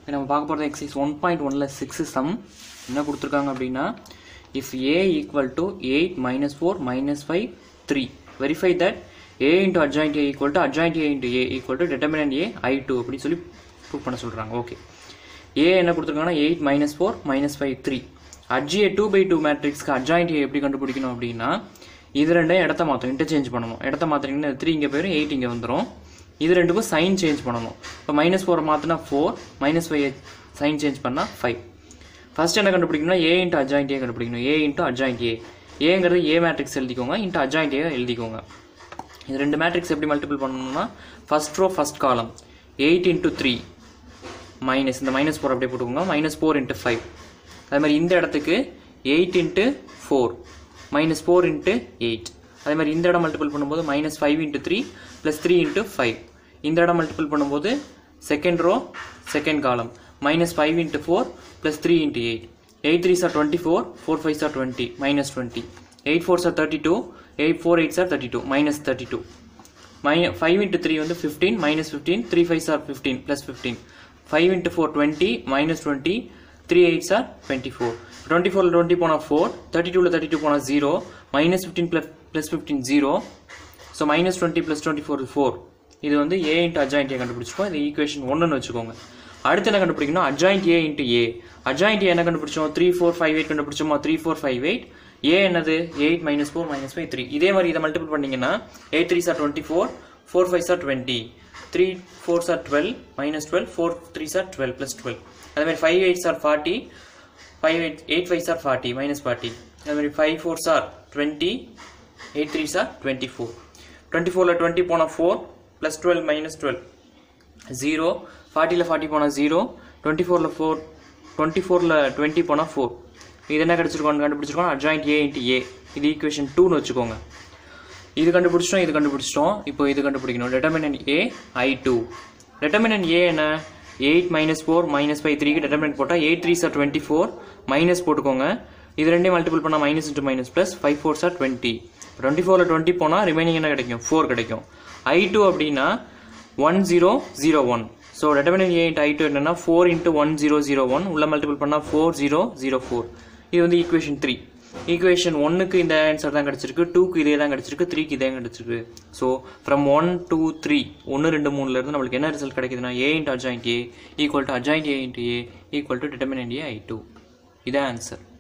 நம்ம பார்க்க போகிறது எக்ஸைஸ் ஒன் பாயிண்ட் ஒனில் சிக்ஸ் சம் என்ன கொடுத்துருக்காங்க அப்படின்னா if A equal to eight minus four minus five three verify that A into adjoint A equal to adjoint A into A equal to determinant A I two அப்படின்னு சொல்லி prove பண்ண சொல்கிறாங்க okay A என்ன கொடுத்துருக்காங்கன்னா eight minus four minus five three அட்ஜிஏ two by two மேட்ரிக்ஸ்க்கு adjoint A எப்படி கண்டுபிடிக்கணும் அப்படின்னா இது ரெண்டையும் இடத்த மாற்றும் இன்டர்சேஞ்ச் பண்ணணும் இடத்த மாற்றினீங்கன்னா த்ரீ இங்கே போயிடும் எயிட் இங்கே வந்துடும் இது ரெண்டுக்கும் சைன் சேஞ்ச் பண்ணணும் இப்போ மைனஸ் ஃபோரை மாற்றினா four minus five sign change பண்ணால் ஃபைவ் ஃபர்ஸ்ட் என்ன கண்டுபிடிக்கணும்னா ஏ இன்ட்டு அட்ஜாயிண்ட் ஏ கண்டுபிடிக்கணும் ஏ இன்ட்டு அட்ஜாயிண்ட் ஏ ஏங்கிறது ஏ மேட்ரிக்ஸ் எழுதிக்கோங்க இன்ட்டு அட்ஜாயிண்ட் ஏ எழுதிக்கோங்க இது ரெண்டு மேட்ரிக்ஸ் எப்படி மல்டிபிள் பண்ணணும்னா first row first column eight into three minus இந்த மைனஸ் ஃபோர் அப்படியே போட்டுக்கோங்க மைனஸ் ஃபோர் இன்ட்டு ஃபைவ் அதே மாதிரி இந்த இடத்துக்கு eight into four minus four into eight அதே மாதிரி இந்த இடம் மல்டிபிள் பண்ணும்போது minus five into three plus three into five இந்த இடம் மல்டிபிள் பண்ணும்போது second row second column minus five into four plus three into eight eight three sir twenty four four five sir twenty minus twenty eight four sir thirty two eight four eight sir thirty two minus thirty two minus five into three வந்து fifteen minus fifteen three five sir fifteen plus fifteen five into four twenty minus twenty three eight sir twenty four twenty ஃபோரில் twenty போனால் four thirty டூவில் thirty two போனால் zero minus fifteen plus plus fifteen zero so minus twenty plus twenty four four இது வந்து ஏ into adjoint ஏ கண்டுபிடிச்சிருக்கோம் இது equation ஒன்றுன்னு வச்சுக்கோங்க அடுத்து என்ன கண்டுபிடிக்கணும் adjoint A into A adjoint A என்ன கண்டுபிடிச்சோம் த்ரீ ஃபோர் ஃபைவ் எயிட் கண்டுபிடிச்சோமா three four five eight A என்னது eight minus four minus five three இதே மாதிரி இதை மல்டிபிள் பண்ணீங்கன்னா eight three sir twenty four four five sir twenty three four sir twelve minus twelve four three sir twelve plus twelve அதே மாதிரி five eight sir forty five eight eight five sir forty minus forty அதே மாதிரி five four sir twenty eight three sir twenty four twenty ஃபோரில் twenty போனால் four plus twelve minus twelve zero ஃபார்ட்டியில் forty போனால் zero twenty ஃபோரில் four twenty ஃபோரில் twenty போனால் four இது என்ன கிடச்சிருக்கோம் கண்டுபிடிச்சிருக்கோம் அட்ஜாயிண்ட் ஏ இன்ட்டு ஏ இது ஈக்குவேஷன் டூன்னு வச்சுக்கோங்க இது கண்டுபிடிச்சிட்டோம் இது கண்டுபிடிச்சிட்டோம் இப்போ இது கண்டுபிடிக்கணும் டெட்டர்மினன் ஏ ஐ டூ டெட்டர்மினன் ஏ என்ன eight minus four minus five த்ரீக்கு டெட்டர்மினன் போட்டால் eight three sir twenty four minus போட்டுக்கோங்க இது ரெண்டையும் மல்டிபிள் பண்ணால் minus into minus plus five four sir twenty twenty ஃபோரில் டுவெண்ட்டி போனால் ரிமைனிங் என்ன கிடைக்கும் ஃபோர் கிடைக்கும் ஐ டூ அப்படின்னா one zero zero one so determinant A into I two என்னன்னா four into one zero zero one உள்ள multiple பண்ணால் four zero zero four இது வந்து ஈக்குவேஷன் த்ரீ ஈக்குவேஷன் ஒன்னுக்கு இந்த ஆன்சர் தான் கிடச்சிருக்கு டூக்கு இதே தான் கிடச்சிருக்கு த்ரீக்கு இதே கிடச்சிருக்கு so from one two three ஒன்று ரெண்டு மூணுல இருந்து நம்மளுக்கு என்ன ரிசல்ட் கிடைக்குதுன்னா A into adjoint A equal to adjoint A into A equal to determinant A I two இதான் ஆன்சர்